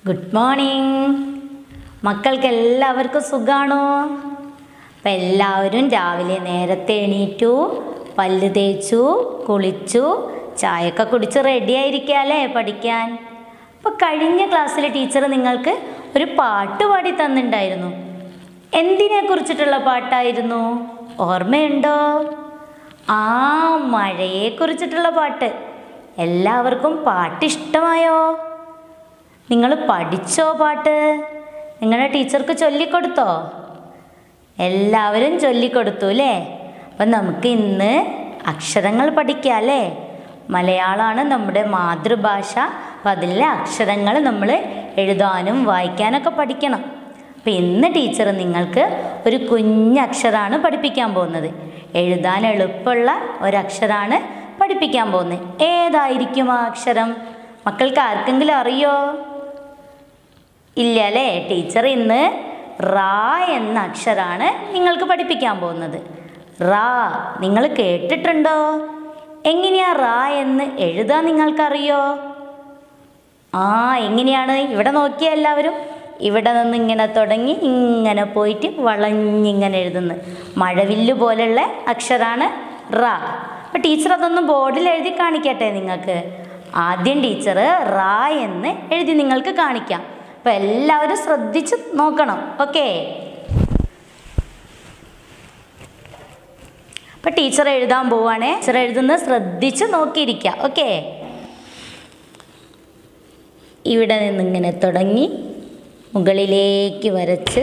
Good morning മക്കൾക്ക് എല്ലാവർക്കും സുഖാണോ അപ്പം എല്ലാവരും രാവിലെ നേരത്തെ എണീറ്റു പല്ല് തേച്ചു കുളിച്ചു ചായയൊക്കെ കുടിച്ച് റെഡി ആയിരിക്കാല്ലേ പഠിക്കാൻ അപ്പോൾ കഴിഞ്ഞ ക്ലാസ്സിലെ ടീച്ചർ നിങ്ങൾക്ക് ഒരു പാട്ട് പാടി തന്നിട്ടുണ്ടായിരുന്നു എന്തിനെ കുറിച്ചിട്ടുള്ള പാട്ടായിരുന്നു ഓർമ്മയുണ്ടോ ആ മഴയെ കുറിച്ചിട്ടുള്ള പാട്ട് എല്ലാവർക്കും പാട്ട് ഇഷ്ടമായോ നിങ്ങൾ പഠിച്ചോ പാട്ട് നിങ്ങളുടെ ടീച്ചർക്ക് ചൊല്ലിക്കൊടുത്തോ എല്ലാവരും ചൊല്ലിക്കൊടുത്തു അല്ലേ അപ്പം നമുക്ക് ഇന്ന് അക്ഷരങ്ങൾ പഠിക്കാം അല്ലേ മലയാളമാണ് നമ്മുടെ മാതൃഭാഷ അപ്പം അതിലെ അക്ഷരങ്ങൾ നമ്മൾ എഴുതാനും വായിക്കാനൊക്കെ പഠിക്കണം അപ്പം ഇന്ന് ടീച്ചർ നിങ്ങൾക്ക് ഒരു കുഞ്ഞക്ഷരമാണ് പഠിപ്പിക്കാൻ പോകുന്നത് എഴുതാൻ എളുപ്പമുള്ള ഒരക്ഷരമാണ് പഠിപ്പിക്കാൻ പോകുന്നത് ഏതായിരിക്കും ആ അക്ഷരം മക്കൾക്ക് ആർക്കെങ്കിലും അറിയോ ഇല്ല അല്ലേ ടീച്ചർ ഇന്ന് റാ എന്ന അക്ഷരാണ് നിങ്ങൾക്ക് പഠിപ്പിക്കാൻ പോകുന്നത് റാ നിങ്ങൾ കേട്ടിട്ടുണ്ടോ എങ്ങനെയാ റാ എന്ന് എഴുതാൻ നിങ്ങൾക്കറിയോ ആ എങ്ങനെയാണ് ഇവിടെ നോക്കിയ എല്ലാവരും ഇവിടെ നിന്ന് ഇങ്ങനെ തുടങ്ങി ഇങ്ങനെ പോയിട്ട് വളഞ്ഞിങ്ങനെ എഴുതുന്നു മഴവില്ല് പോലുള്ള അക്ഷരാണ് റാ അപ്പം ടീച്ചർ അതൊന്ന് ബോർഡിൽ എഴുതി കാണിക്കട്ടെ നിങ്ങൾക്ക് ആദ്യം ടീച്ചർ റാ എന്ന് എഴുതി നിങ്ങൾക്ക് കാണിക്കാം അപ്പം എല്ലാവരും ശ്രദ്ധിച്ച് നോക്കണം ഓക്കേ അപ്പം ടീച്ചർ എഴുതാൻ പോവാണേ ടീച്ചർ എഴുതുന്നത് ശ്രദ്ധിച്ച് നോക്കിയിരിക്കുക ഓക്കേ ഇവിടെ നിന്നിങ്ങനെ തുടങ്ങി മുകളിലേക്ക് വരച്ച്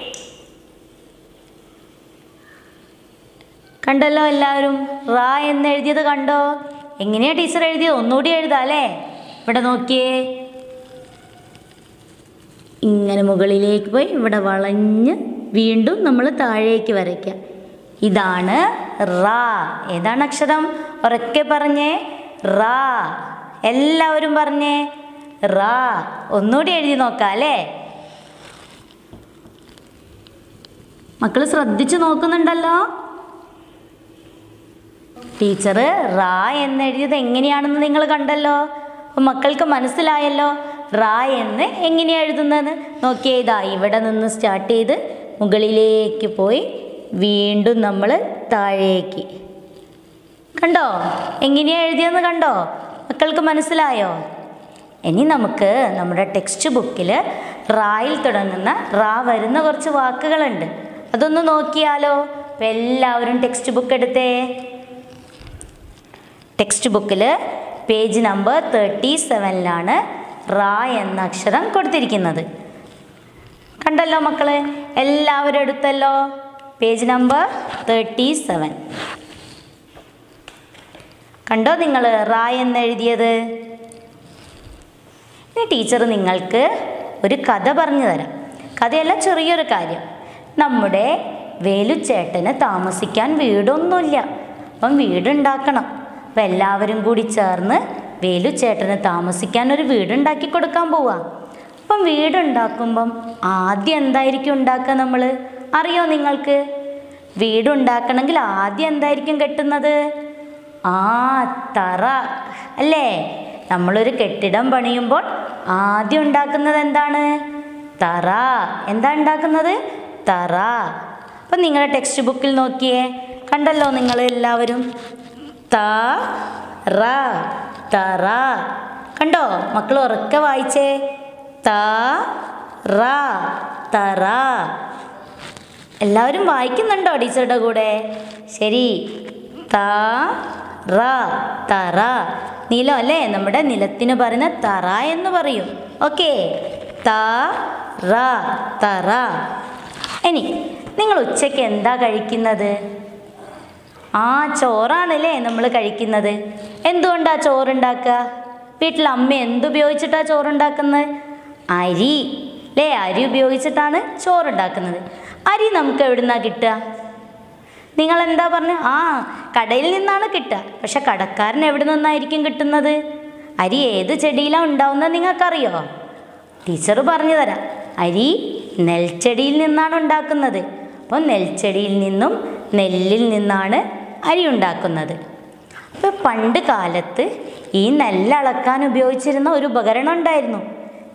കണ്ടല്ലോ എല്ലാവരും റാ എന്ന് എഴുതിയത് കണ്ടോ എങ്ങനെയാ ടീച്ചർ എഴുതിയത് ഒന്നുകൂടി എഴുതാം അല്ലേ ഇവിടെ നോക്കിയേ ഇങ്ങനെ മുകളിലേക്ക് പോയി ഇവിടെ വളഞ്ഞ് വീണ്ടും നമ്മൾ താഴേക്ക് വരയ്ക്കാം ഇതാണ് റാ ഏതാണ് അക്ഷരം ഉറക്കെ പറഞ്ഞേ റാ എല്ലാവരും പറഞ്ഞേ റാ ഒന്നുകൂടി എഴുതി നോക്കാം അല്ലേ മക്കൾ ശ്രദ്ധിച്ചു നോക്കുന്നുണ്ടല്ലോ ടീച്ചർ റാ എന്ന് എഴുതിയത് എങ്ങനെയാണെന്ന് നിങ്ങൾ കണ്ടല്ലോ അപ്പം മക്കൾക്ക് മനസ്സിലായല്ലോ റാ എന്ന് എങ്ങനെയാണ് എഴുതുന്നതെന്ന് നോക്കിയേ ഇതാ ഇവിടെ നിന്ന് സ്റ്റാർട്ട് ചെയ്ത് മുകളിലേക്ക് പോയി വീണ്ടും നമ്മൾ താഴേക്ക് കണ്ടോ എങ്ങനെയാ എഴുതിയെന്ന് കണ്ടോ മക്കൾക്ക് മനസ്സിലായോ ഇനി നമുക്ക് നമ്മുടെ ടെക്സ്റ്റ് ബുക്കിൽ റായിൽ തുടങ്ങുന്ന റാ വരുന്ന കുറച്ച് വാക്കുകളുണ്ട് അതൊന്ന് നോക്കിയാലോ അപ്പം എല്ലാവരും ടെക്സ്റ്റ് ബുക്ക് എടുത്തേ ടെക്സ്റ്റ് ബുക്കിൽ പേജ് നമ്പർ തേർട്ടി സെവനിലാണ് റാ എന്ന അക്ഷരം കൊടുത്തിരിക്കുന്നത് കണ്ടല്ലോ മക്കളെ എല്ലാവരും എടുത്തല്ലോ പേജ് നമ്പർ തേർട്ടി സെവൻ കണ്ടോ നിങ്ങൾ റാ എന്ന് എഴുതിയത് ഇനി ടീച്ചർ നിങ്ങൾക്ക് ഒരു കഥ പറഞ്ഞു തരാം കഥയല്ല ചെറിയൊരു കാര്യം നമ്മുടെ വേലുച്ചേട്ടന് താമസിക്കാൻ വീടൊന്നുമില്ല അപ്പം വീടുണ്ടാക്കണം അപ്പം എല്ലാവരും കൂടി ചേർന്ന് വേലുച്ചേട്ടന് താമസിക്കാൻ ഒരു വീടുണ്ടാക്കി കൊടുക്കാൻ പോവാ അപ്പം വീടുണ്ടാക്കുമ്പം ആദ്യം എന്തായിരിക്കും ഉണ്ടാക്കുക നമ്മൾ അറിയോ നിങ്ങൾക്ക് വീടുണ്ടാക്കണമെങ്കിൽ ആദ്യം എന്തായിരിക്കും കെട്ടുന്നത് ആ തറ അല്ലേ നമ്മളൊരു കെട്ടിടം പണിയുമ്പോൾ ആദ്യം ഉണ്ടാക്കുന്നത് എന്താണ് തറ എന്താ ഉണ്ടാക്കുന്നത് തറ അപ്പം നിങ്ങളുടെ ടെക്സ്റ്റ് ബുക്കിൽ നോക്കിയേ കണ്ടല്ലോ നിങ്ങൾ എല്ലാവരും ത റ തറ കണ്ടോ മക്കൾ ഉറക്കെ വായിച്ചേ ത റ തറ എല്ലാവരും വായിക്കുന്നുണ്ടോ ടീച്ചറുടെ കൂടെ ശരി ത റ തറ നിലം അല്ലേ നമ്മുടെ നിലത്തിന് പറയുന്ന തറ എന്ന് പറയും ഓക്കെ ത റ തറ ഇനി നിങ്ങൾ ഉച്ചയ്ക്ക് എന്താ കഴിക്കുന്നത് ആ ചോറാണല്ലേ നമ്മൾ കഴിക്കുന്നത് എന്തുകൊണ്ടാ ചോറുണ്ടാക്കുക വീട്ടിൽ അമ്മ എന്തുപയോഗിച്ചിട്ടാ ചോറുണ്ടാക്കുന്നത് അരി അല്ലേ അരി ഉപയോഗിച്ചിട്ടാണ് ചോറുണ്ടാക്കുന്നത് അരി നമുക്ക് എവിടുന്നാ കിട്ടുക നിങ്ങൾ എന്താ പറഞ്ഞ ആ കടയിൽ നിന്നാണ് കിട്ടുക പക്ഷെ കടക്കാരൻ എവിടെ നിന്നായിരിക്കും കിട്ടുന്നത് അരി ഏത് ചെടിയിലാണ് ഉണ്ടാവുന്നത് നിങ്ങൾക്കറിയോ ടീച്ചർ പറഞ്ഞു തരാം അരി നെൽച്ചെടിയിൽ നിന്നാണ് ഉണ്ടാക്കുന്നത് അപ്പോൾ നെൽച്ചെടിയിൽ നിന്നും നെല്ലിൽ നിന്നാണ് അരി ഉണ്ടാക്കുന്നത് അപ്പോൾ പണ്ട് കാലത്ത് ഈ നെല്ലളക്കാൻ ഉപയോഗിച്ചിരുന്ന ഒരു ഉപകരണം ഉണ്ടായിരുന്നു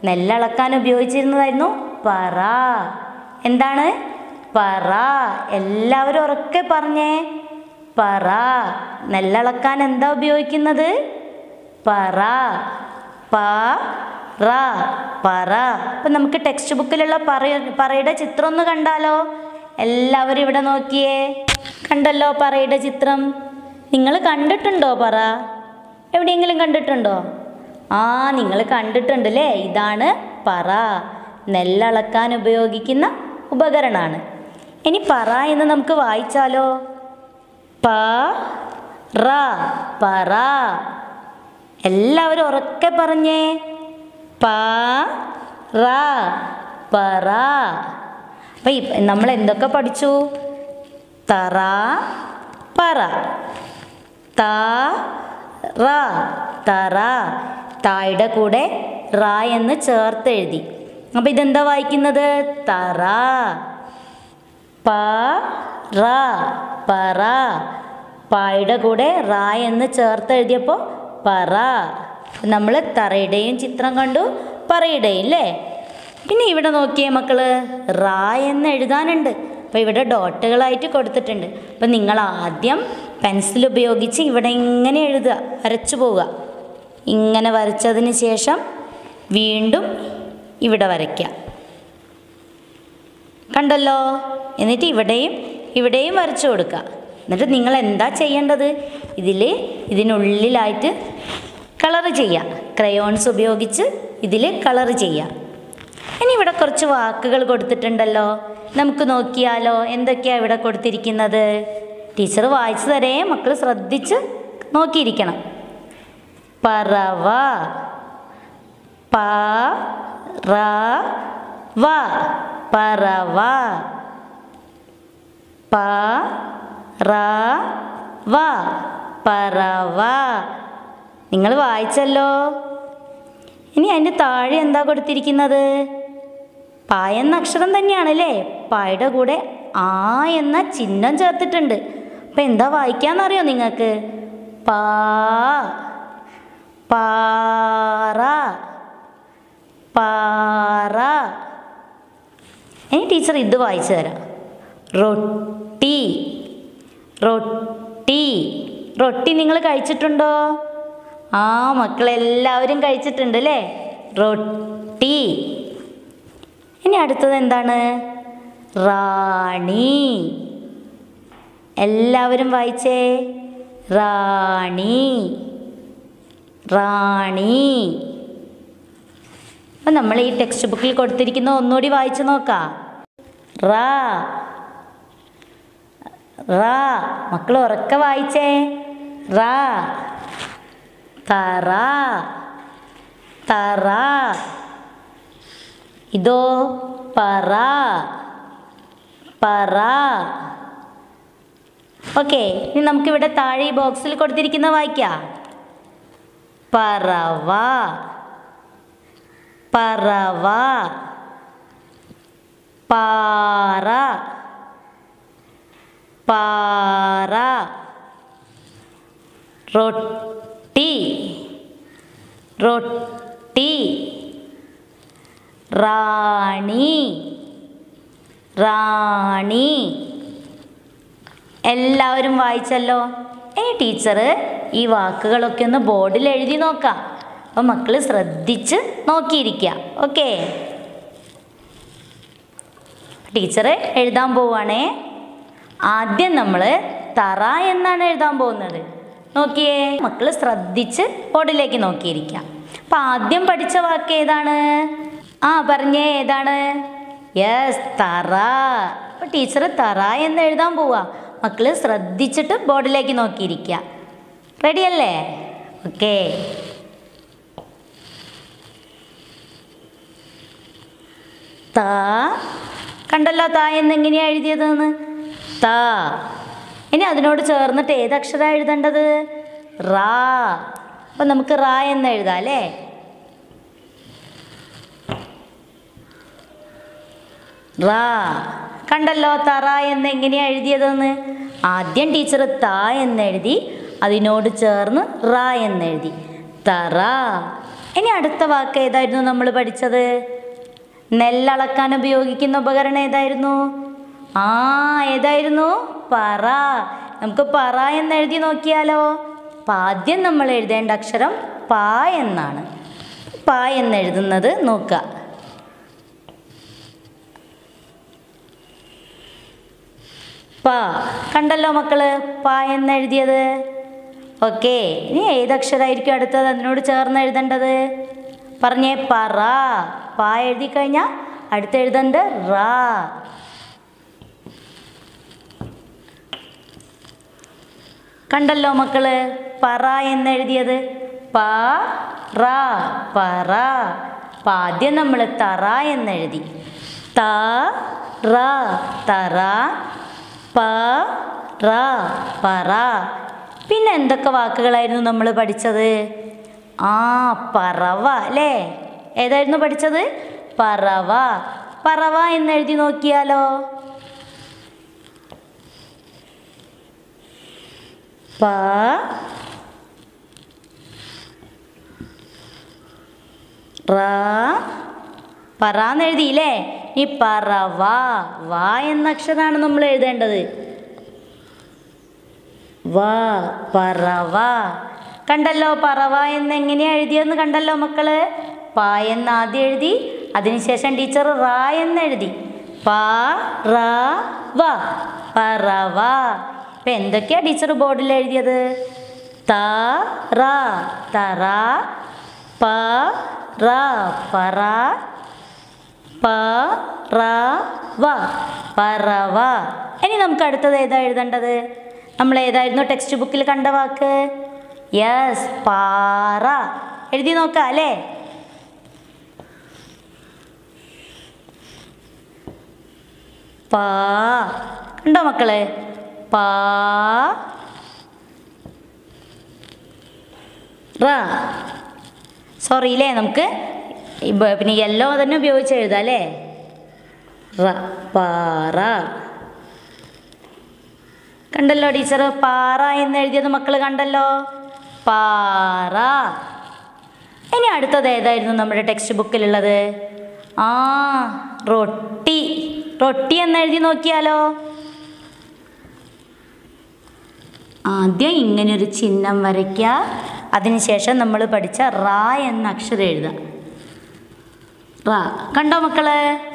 നെല്ലളക്കാൻ ഉപയോഗിച്ചിരുന്നതായിരുന്നു പറ എന്താണ് പറ എല്ലാവരും ഉറക്കെ പറഞ്ഞേ പറ നെല്ലളക്കാൻ എന്താ ഉപയോഗിക്കുന്നത് പറ പ റ പറ അപ്പം നമുക്ക് ടെക്സ്റ്റ് ബുക്കിലുള്ള പറ പറയുടെ ചിത്രം ഒന്ന് കണ്ടാലോ എല്ലാവരും ഇവിടെ നോക്കിയേ കണ്ടല്ലോ പറയുടെ ചിത്രം നിങ്ങൾ കണ്ടിട്ടുണ്ടോ പറ എവിടെയെങ്കിലും കണ്ടിട്ടുണ്ടോ ആ നിങ്ങൾ കണ്ടിട്ടുണ്ട് അല്ലേ ഇതാണ് പറ നെല്ലളക്കാൻ ഉപയോഗിക്കുന്ന ഉപകരണമാണ് ഇനി പറ എന്ന് നമുക്ക് വായിച്ചാലോ പ റ പറ എല്ലാവരും ഉറക്കെ പറഞ്ഞേ പ റ പറ അപ്പം നമ്മൾ എന്തൊക്കെ പഠിച്ചു തറ പറ ത റ തറ തായുടെ കൂടെ റ എന്ന് ചേർത്ത് എഴുതി അപ്പം ഇതെന്താ വായിക്കുന്നത് തറ പ റ പറ പായുടെ കൂടെ റ എന്ന് ചേർത്ത് എഴുതിയപ്പോൾ പറ നമ്മൾ തറയുടെയും ചിത്രം കണ്ടു പറയുടെയും അല്ലേ പിന്നെ ഇവിടെ നോക്കിയേ മക്കള് റ എന്ന് എഴുതാനുണ്ട് അപ്പോൾ ഇവിടെ ഡോട്ടുകളായിട്ട് കൊടുത്തിട്ടുണ്ട് അപ്പം നിങ്ങൾ ആദ്യം പെൻസിൽ ഉപയോഗിച്ച് ഇവിടെ ഇങ്ങനെ എഴുതുക വരച്ചു പോവുക ഇങ്ങനെ വരച്ചതിന് ശേഷം വീണ്ടും ഇവിടെ വരയ്ക്കുക കണ്ടല്ലോ എന്നിട്ട് ഇവിടെയും ഇവിടെയും വരച്ചു കൊടുക്കുക എന്നിട്ട് നിങ്ങൾ എന്താ ചെയ്യേണ്ടത് ഇതിൽ ഇതിനുള്ളിലായിട്ട് കളർ ചെയ്യുക ക്രയോൺസ് ഉപയോഗിച്ച് ഇതിൽ കളർ ചെയ്യുക ഇനി ഇവിടെ കുറച്ച് വാക്കുകൾ കൊടുത്തിട്ടുണ്ടല്ലോ നമുക്ക് നോക്കിയാലോ എന്തൊക്കെയാണ് ഇവിടെ കൊടുത്തിരിക്കുന്നത് ടീച്ചർ വായിച്ചു തരേ മക്കൾ ശ്രദ്ധിച്ച് നോക്കിയിരിക്കണം പറവ പ റ വ പറവ പ റ വ പറവ നിങ്ങൾ വായിച്ചല്ലോ ഇനി അതിൻ്റെ താഴെ എന്താ കൊടുത്തിരിക്കുന്നത് പ എന്ന അക്ഷരം തന്നെയാണല്ലേ പായുടെ കൂടെ ആ എന്ന ചിഹ്നം ചേർത്തിട്ടുണ്ട് അപ്പം എന്താ വായിക്കാന്നറിയോ നിങ്ങൾക്ക് പാ പാറ പാറ ഇനി ടീച്ചർ ഇത് വായിച്ചു തരാം റൊട്ടി റൊട്ടി റൊട്ടി നിങ്ങൾ കഴിച്ചിട്ടുണ്ടോ ആ മക്കളെല്ലാവരും കഴിച്ചിട്ടുണ്ട് അല്ലേ റൊട്ടി ഇനി അടുത്തത് എന്താണ് റാണി എല്ലാവരും വായിച്ചേ റാണി റാണി അപ്പം നമ്മൾ ഈ ടെക്സ്റ്റ് ബുക്കിൽ കൊടുത്തിരിക്കുന്ന ഒന്നുകൂടി വായിച്ചു നോക്കാം റാ റാ മക്കൾ ഉറക്കെ വായിച്ചേ റാ തറ തറ ഇതോ പറ പറ ഓക്കെ ഇനി നമുക്കിവിടെ താഴെ ഈ ബോക്സിൽ കൊടുത്തിരിക്കുന്ന വായിക്കാം പറവ പറവ പാറ പാറ റൊട്ടി റൊട്ടി റാണി റാണി എല്ലാവരും വായിച്ചല്ലോ ഏ ടീച്ചർ ഈ വാക്കുകളൊക്കെ ഒന്ന് ബോർഡിൽ എഴുതി നോക്കാം അപ്പം മക്കൾ ശ്രദ്ധിച്ച് നോക്കിയിരിക്കുക ഓക്കെ ടീച്ചർ എഴുതാൻ പോവുകയാണേ ആദ്യം നമ്മൾ തറ എന്നാണ് എഴുതാൻ പോകുന്നത് നോക്കിയേ മക്കൾ ശ്രദ്ധിച്ച് ബോർഡിലേക്ക് നോക്കിയിരിക്കാം അപ്പം ആദ്യം പഠിച്ച വാക്ക് ഏതാണ് ആ പറഞ്ഞേ ഏതാണ് യെസ് തറ അപ്പോൾ ടീച്ചർ തറ എന്ന് എഴുതാൻ പോവാ മക്കൾ ശ്രദ്ധിച്ചിട്ട് ബോർഡിലേക്ക് നോക്കിയിരിക്കുക റെഡിയല്ലേ ഓക്കേ താ കണ്ടല്ലോ താ എന്നെങ്ങനെയാ എഴുതിയതെന്ന് താ ഇനി അതിനോട് ചേർന്നിട്ട് ഏത് അക്ഷരമാണ് എഴുതേണ്ടത് റാ അപ്പം നമുക്ക് റാ എന്ന് എഴുതാം അല്ലേ റാ കണ്ടല്ലോ തറ എന്ന് എങ്ങനെയാ എഴുതിയതെന്ന് ആദ്യം ടീച്ചർ ത എന്നെഴുതി അതിനോട് ചേർന്ന് റ എന്നെഴുതി തറ ഇനി അടുത്ത വാക്ക് ഏതായിരുന്നു നമ്മൾ പഠിച്ചത് നെല്ലളക്കാൻ ഉപയോഗിക്കുന്ന ഉപകരണം ഏതായിരുന്നു ആ ഏതായിരുന്നു പറ നമുക്ക് പറ എന്ന് എഴുതി നോക്കിയാലോ അപ്പം ആദ്യം നമ്മൾ എഴുതേണ്ട അക്ഷരം പ എന്നാണ് പ എന്ന് എഴുതുന്നത് നോക്കുക പ കണ്ടല്ലോ മക്കള് പ എന്ന് എഴുതിയത് ഓക്കെ ഇനി ഏതക്ഷരമായിരിക്കും അടുത്തത് അതിനോട് ചേർന്ന് എഴുതേണ്ടത് പറഞ്ഞേ പറ പ എഴുതി കഴിഞ്ഞാൽ അടുത്ത് എഴുതേണ്ടത് റാ കണ്ടല്ലോ മക്കള് പറ എന്നെഴുതിയത് പ റ പറ അപ്പം ആദ്യം നമ്മൾ തറ എന്നെഴുതി ത റ തറ പ റ പറ പിന്നെ എന്തൊക്കെ വാക്കുകളായിരുന്നു നമ്മൾ പഠിച്ചത് ആ പറവ അല്ലേ ഏതായിരുന്നു പഠിച്ചത് പറവ പറവ എന്നെഴുതി നോക്കിയാലോ പ റ പറന്ന് എഴുതിയില്ലേ ഈ പറവ വ എന്ന അക്ഷരമാണ് നമ്മൾ എഴുതേണ്ടത് വ പറവ കണ്ടല്ലോ പറവ എന്ന് എങ്ങനെയാ എഴുതിയെന്ന് കണ്ടല്ലോ മക്കള് പ എന്ന് ആദ്യം എഴുതി അതിനുശേഷം ടീച്ചർ റ എന്ന് എഴുതി പ റ വ പറവ ഇപ്പം എന്തൊക്കെയാ ടീച്ചർ ബോർഡിൽ എഴുതിയത് ത റ തറ പ റ പറ പ റ വ പറവ ഇനി നമുക്ക് അടുത്തത് ഏതാ എഴുതേണ്ടത് നമ്മൾ ഏതായിരുന്നു ടെക്സ്റ്റ് ബുക്കിൽ കണ്ട വാക്ക് യെസ് പാറ എഴുതി നോക്കാം അല്ലേ പാ കണ്ടോ മക്കളെ പാ റ സോറി ഇല്ലേ നമുക്ക് ഇബ- പിന്നെ യെല്ലോ തന്നെ ഉപയോഗിച്ച് എഴുതാം അല്ലേ റ പാറ കണ്ടല്ലോ ടീച്ചർ പാറ എന്ന് എഴുതിയത് മക്കൾ കണ്ടല്ലോ പാറ ഇനി അടുത്തത് ഏതായിരുന്നു നമ്മുടെ ടെക്സ്റ്റ് ബുക്കിലുള്ളത് ആ റൊട്ടി റൊട്ടി എന്ന് എഴുതി നോക്കിയാലോ ആദ്യം ഇങ്ങനൊരു ചിഹ്നം വരയ്ക്കുക അതിനുശേഷം നമ്മൾ പഠിച്ച റ എന്ന അക്ഷരം എഴുതുക റ കണ്ടോ മക്കള്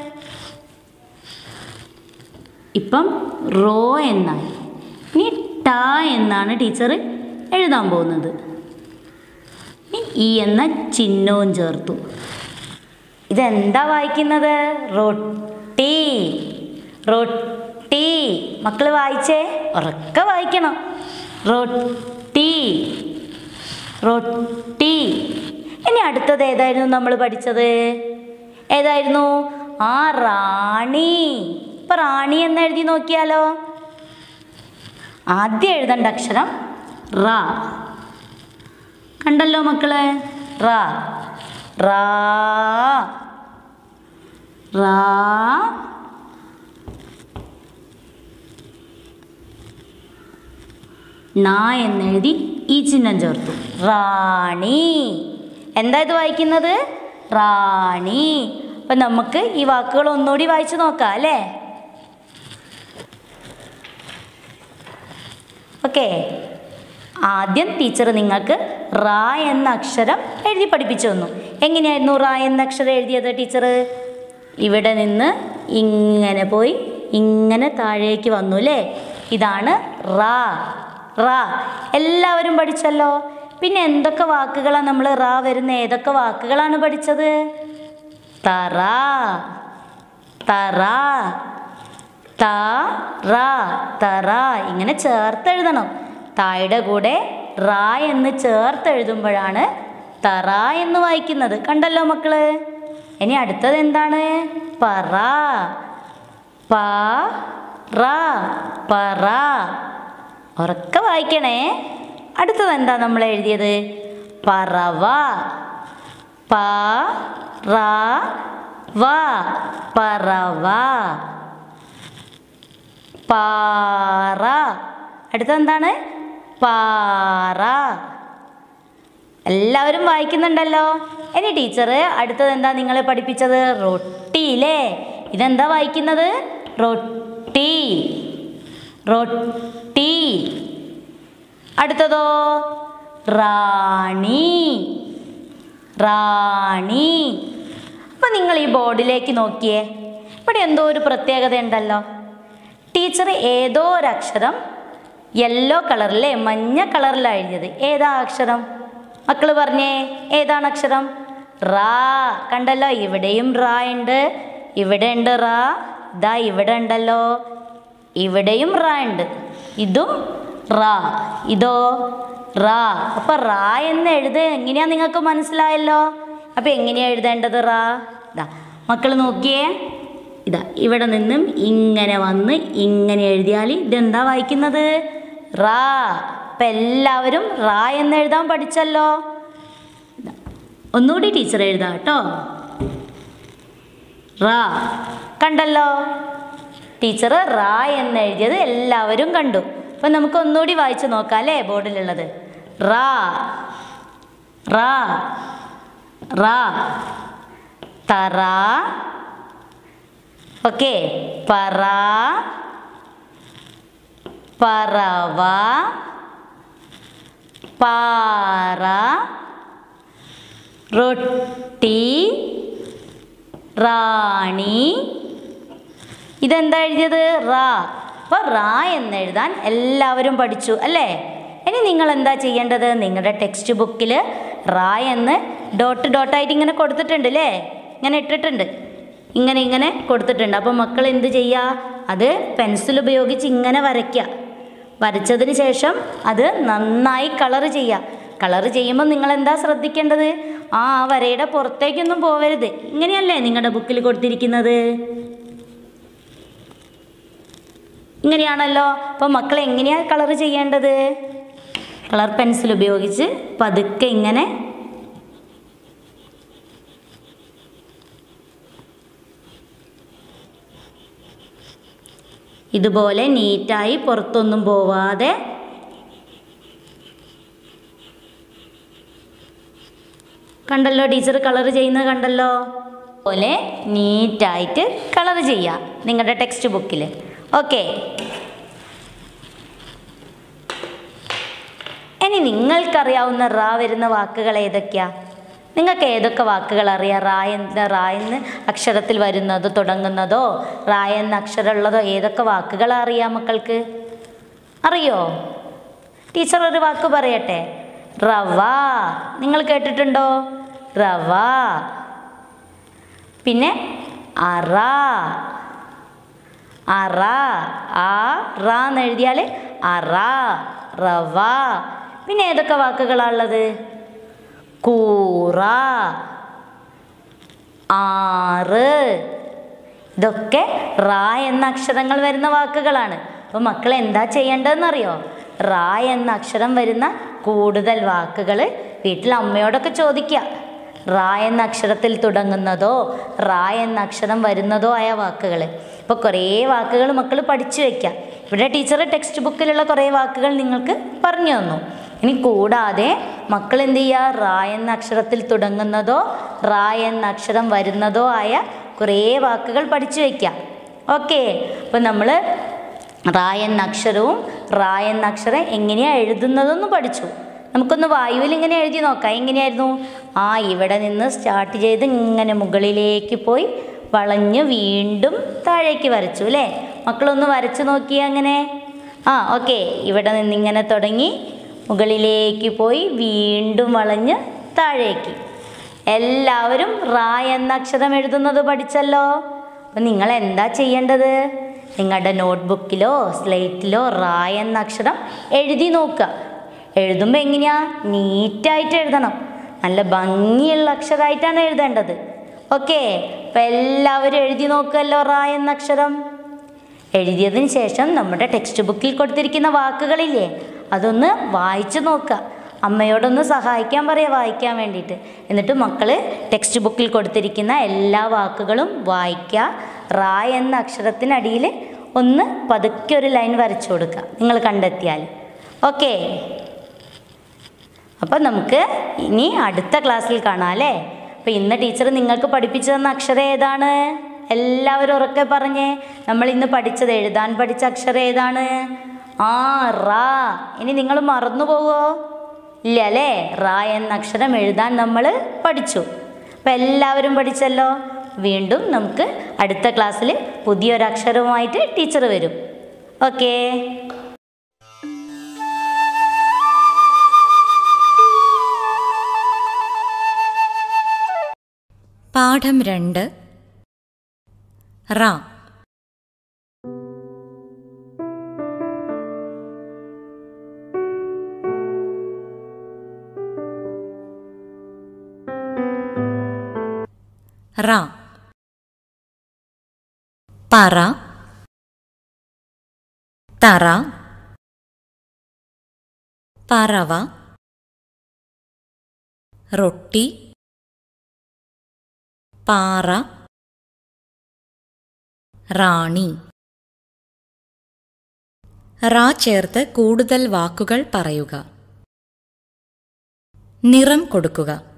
ഇപ്പം റോ എന്നായി ഇനി ട എന്നാണ് ടീച്ചർ എഴുതാൻ പോകുന്നത് ഇനി ഈ എന്ന ചിഹ്നവും ചേർത്തു ഇതെന്താ വായിക്കുന്നത് റൊട്ടി റൊട്ടി മക്കൾ വായിച്ചേ ഉറക്കെ വായിക്കണം റൊട്ടി റൊട്ടി ഇനി അടുത്തത് ഏതായിരുന്നു നമ്മൾ പഠിച്ചത് ഏതായിരുന്നു ആ റാണി ഇപ്പൊ റാണി എന്ന് എഴുതി നോക്കിയാലോ ആദ്യം എഴുതേണ്ട അക്ഷരം റ കണ്ടല്ലോ മക്കളെ റ റാ റാ ന എന്നെഴുതി ഈ ചിഹ്നം ചേർത്തു റാണി എന്താ ഇത് വായിക്കുന്നത് റാണി അപ്പം നമുക്ക് ഈ വാക്കുകൾ ഒന്നുകൂടി വായിച്ചു നോക്കാം അല്ലേ ഓക്കെ ആദ്യം ടീച്ചർ നിങ്ങൾക്ക് റാ എന്ന അക്ഷരം എഴുതി പഠിപ്പിച്ചു തന്നു എങ്ങനെയായിരുന്നു റാ എന്ന അക്ഷരം എഴുതിയത് ടീച്ചർ ഇവിടെ നിന്ന് ഇങ്ങനെ പോയി ഇങ്ങനെ താഴേക്ക് വന്നു അല്ലേ ഇതാണ് റാ റാ എല്ലാവരും പഠിച്ചല്ലോ പിന്നെ എന്തൊക്കെ വാക്കുകളാണ് നമ്മൾ റാ വരുന്ന ഏതൊക്കെ വാക്കുകളാണ് പഠിച്ചത് തറ തറ ത റ തറ ഇങ്ങനെ ചേർത്ത് എഴുതണം തായുടെ കൂടെ റ എന്ന് ചേർത്ത് എഴുതുമ്പോഴാണ് തറ എന്ന് വായിക്കുന്നത് കണ്ടല്ലോ മക്കള് ഇനി അടുത്തത് എന്താണ് പറ പ റ പറ ഉറക്കെ വായിക്കണേ അടുത്തത് എന്താ നമ്മൾ എഴുതിയത് പറവ പ റ വ പറവ പാറ അടുത്തെന്താണ് പാറ എല്ലാവരും വായിക്കുന്നുണ്ടല്ലോ ഇനി ടീച്ചർ അടുത്തത് എന്താ നിങ്ങളെ പഠിപ്പിച്ചത് റൊട്ടിയില്ലേ ഇതെന്താ വായിക്കുന്നത് റൊട്ടി റൊട്ടി അടുത്തതോ റാണി റാണി അപ്പം നിങ്ങൾ ഈ ബോർഡിലേക്ക് നോക്കിയേ ഇവിടെ എന്തോ ഒരു പ്രത്യേകത ഉണ്ടല്ലോ ടീച്ചർ ഏതോ ഒരു അക്ഷരം യെല്ലോ കളറിലെ മഞ്ഞ കളറിലാണ് എഴുതിയത് ഏതാ അക്ഷരം മക്കൾ പറഞ്ഞേ ഏതാണ് അക്ഷരം റാ കണ്ടല്ലോ ഇവിടെയും റാ ഉണ്ട് ഇവിടെ ഉണ്ട് റാ ദാ ഇവിടെ ഉണ്ടല്ലോ ഇവിടെയും റാ ഉണ്ട് ഇതും റാ ഇതോ റാ അപ്പൊ റാ എന്ന് എഴുത് എങ്ങനെയാ നിങ്ങൾക്ക് മനസ്സിലായല്ലോ അപ്പൊ എങ്ങനെയാ എഴുതേണ്ടത് റാ ഇതാ മക്കൾ നോക്കിയേ ഇതാ ഇവിടെ നിന്നും ഇങ്ങനെ വന്ന് ഇങ്ങനെ എഴുതിയാൽ ഇതെന്താ വായിക്കുന്നത് റാ അപ്പം എല്ലാവരും റാ എന്ന് എഴുതാൻ പഠിച്ചല്ലോ ഇതാ. ഒന്നുകൂടി ടീച്ചർ എഴുതാം കേട്ടോ റാ കണ്ടല്ലോ ടീച്ചർ റാ എന്ന് എഴുതിയത് എല്ലാവരും കണ്ടു അപ്പം നമുക്ക് ഒന്നുകൂടി വായിച്ചു നോക്കാം അല്ലേ ബോർഡിലുള്ളത് റാ റാ റാ തറ ഓക്കെ പറ പറവ പാറ റൊട്ടി റാണി ഇതെന്താ എഴുതിയത് റാ അപ്പോൾ റാ എന്ന് എഴുതാൻ എല്ലാവരും പഠിച്ചു അല്ലേ ഇനി നിങ്ങൾ എന്താ ചെയ്യേണ്ടത് നിങ്ങളുടെ ടെക്സ്റ്റ് ബുക്കിൽ റാ എന്ന് ഡോട്ട് ഡോട്ടായിട്ട് ഇങ്ങനെ കൊടുത്തിട്ടുണ്ട് അല്ലേ ഇങ്ങനെ ഇട്ടിട്ടുണ്ട് ഇങ്ങനെ ഇങ്ങനെ കൊടുത്തിട്ടുണ്ട് അപ്പോൾ മക്കൾ എന്ത് ചെയ്യുക അത് പെൻസിൽ ഉപയോഗിച്ച് ഇങ്ങനെ വരയ്ക്കുക വരച്ചതിന് ശേഷം അത് നന്നായി കളർ ചെയ്യുക കളർ ചെയ്യുമ്പോൾ നിങ്ങൾ എന്താ ശ്രദ്ധിക്കേണ്ടത് ആ വരയുടെ പുറത്തേക്കൊന്നും പോവരുത് ഇങ്ങനെയല്ലേ നിങ്ങളുടെ ബുക്കിൽ കൊടുത്തിരിക്കുന്നത് ഇങ്ങനെയാണല്ലോ അപ്പോൾ മക്കൾ എങ്ങനെയാണ് കളർ ചെയ്യേണ്ടത് കളർ പെൻസിൽ ഉപയോഗിച്ച് പതുക്കെ ഇങ്ങനെ ഇതുപോലെ നീറ്റായി പുറത്തൊന്നും പോവാതെ കണ്ടല്ലോ ടീച്ചർ കളർ ചെയ്യുന്നത് കണ്ടല്ലോ പോലെ നീറ്റായിട്ട് കളർ ചെയ്യാം നിങ്ങളുടെ ടെക്സ്റ്റ് ബുക്കിൽ ഓക്കെ ഇനി നിങ്ങൾക്കറിയാവുന്ന റാ വരുന്ന വാക്കുകൾ ഏതൊക്കെയാ നിങ്ങൾക്ക് ഏതൊക്കെ വാക്കുകൾ അറിയാം റാ എന്ന റാ എന്ന് അക്ഷരത്തിൽ വരുന്നതോ തുടങ്ങുന്നതോ റാ എന്ന അക്ഷരമുള്ളതോ ഏതൊക്കെ വാക്കുകൾ അറിയാം മക്കൾക്ക് അറിയോ ടീച്ചർ ഒരു വാക്ക് പറയട്ടെ റവ നിങ്ങൾ കേട്ടിട്ടുണ്ടോ റവ പിന്നെ അറ അറ ആ റാ എന്ന് എഴുതിയാൽ അറ റവ പിന്നെ ഏതൊക്കെ വാക്കുകളാണ് ഉള്ളത് കൂറ ആറ് ഇതൊക്കെ റാ എന്ന അക്ഷരങ്ങൾ വരുന്ന വാക്കുകളാണ് അപ്പോൾ മക്കൾ എന്താ ചെയ്യേണ്ടതെന്നറിയോ റാ എന്ന അക്ഷരം വരുന്ന കൂടുതൽ വാക്കുകൾ വീട്ടിൽ അമ്മയോടൊക്കെ ചോദിക്കുക റാ എന്ന അക്ഷരത്തിൽ തുടങ്ങുന്നതോ റാ എന്ന അക്ഷരം വരുന്നതോ ആയ വാക്കുകൾ ഇപ്പോൾ കുറേ വാക്കുകൾ മക്കൾ പഠിച്ചു വയ്ക്കുക ഇവിടെ ടീച്ചർ ടെക്സ്റ്റ് ബുക്കിലുള്ള കുറേ വാക്കുകൾ നിങ്ങൾക്ക് പറഞ്ഞു തന്നു ഇനി കൂടാതെ മക്കൾ എന്ത് ചെയ്യുക റാ എന്ന അക്ഷരത്തിൽ തുടങ്ങുന്നതോ റാ എന്ന അക്ഷരം വരുന്നതോ ആയ കുറേ വാക്കുകൾ പഠിച്ചു വയ്ക്കുക ഓക്കെ അപ്പോൾ നമ്മൾ റാ എന്ന അക്ഷരവും റാ എന്ന അക്ഷരം എങ്ങനെയാണ് എഴുതുന്നതെന്ന് പഠിച്ചു നമുക്കൊന്ന് വായുവിൽ ഇങ്ങനെ എഴുതി നോക്കാം എങ്ങനെയായിരുന്നു ആ ഇവിടെ നിന്ന് സ്റ്റാർട്ട് ചെയ്ത് ഇങ്ങനെ മുകളിലേക്ക് പോയി വളഞ്ഞ് വീണ്ടും താഴേക്ക് വരച്ചു അല്ലേ മക്കളൊന്ന് വരച്ച് നോക്കിയേ അങ്ങനെ ആ ഓക്കെ ഇവിടെ നിന്ന് ഇങ്ങനെ തുടങ്ങി മുകളിലേക്ക് പോയി വീണ്ടും വളഞ്ഞ് താഴേക്ക് എല്ലാവരും റാ എന്ന അക്ഷരം എഴുതുന്നത് പഠിച്ചല്ലോ അപ്പം നിങ്ങൾ എന്താ ചെയ്യേണ്ടത് നിങ്ങളുടെ നോട്ട്ബുക്കിലോ സ്ലേറ്റിലോ റാ എന്ന അക്ഷരം എഴുതി നോക്കുക എഴുതുമ്പോൾ എങ്ങനെയാ നീറ്റായിട്ട് എഴുതണം നല്ല ഭംഗിയുള്ള അക്ഷരമായിട്ടാണ് എഴുതേണ്ടത് ഓക്കെ അപ്പം എല്ലാവരും എഴുതി നോക്കുമല്ലോ റാ എന്ന അക്ഷരം എഴുതിയതിന് ശേഷം നമ്മുടെ ടെക്സ്റ്റ് ബുക്കിൽ കൊടുത്തിരിക്കുന്ന വാക്കുകളില്ലേ അതൊന്ന് വായിച്ചു നോക്കുക അമ്മയോടൊന്ന് സഹായിക്കാൻ പറയുക വായിക്കാൻ വേണ്ടിയിട്ട് എന്നിട്ട് മക്കൾ ടെക്സ്റ്റ് ബുക്കിൽ കൊടുത്തിരിക്കുന്ന എല്ലാ വാക്കുകളും വായിക്കുക റാ എന്ന അക്ഷരത്തിനടിയിൽ ഒന്ന് പതുക്കെ ഒരു ലൈൻ വരച്ചു കൊടുക്കുക നിങ്ങൾ കണ്ടെത്തിയാൽ ഓക്കെ അപ്പം നമുക്ക് ഇനി അടുത്ത ക്ലാസ്സിൽ കാണാം അല്ലേ അപ്പം ഇന്ന് ടീച്ചർ നിങ്ങൾക്ക് പഠിപ്പിച്ചു തന്ന അക്ഷരം ഏതാണ് എല്ലാവരും ഉറക്കെ പറഞ്ഞേ നമ്മൾ ഇന്ന് പഠിച്ചത് എഴുതാൻ പഠിച്ച അക്ഷരം ഏതാണ് ആ റാ ഇനി നിങ്ങൾ മറന്നു പോവോ ഇല്ല അല്ലേ റാ എന്ന അക്ഷരം എഴുതാൻ നമ്മൾ പഠിച്ചു അപ്പം എല്ലാവരും പഠിച്ചല്ലോ വീണ്ടും നമുക്ക് അടുത്ത ക്ലാസ്സിൽ പുതിയൊരു അക്ഷരവുമായിട്ട് ടീച്ചർ വരും ഓക്കേ പാഠം രണ്ട് റ റ പറ തറ പറവ റൊട്ടി പാറ റാണി റാ ചേർത്ത് കൂടുതൽ വാക്കുകൾ പറയുക നിറം കൊടുക്കുക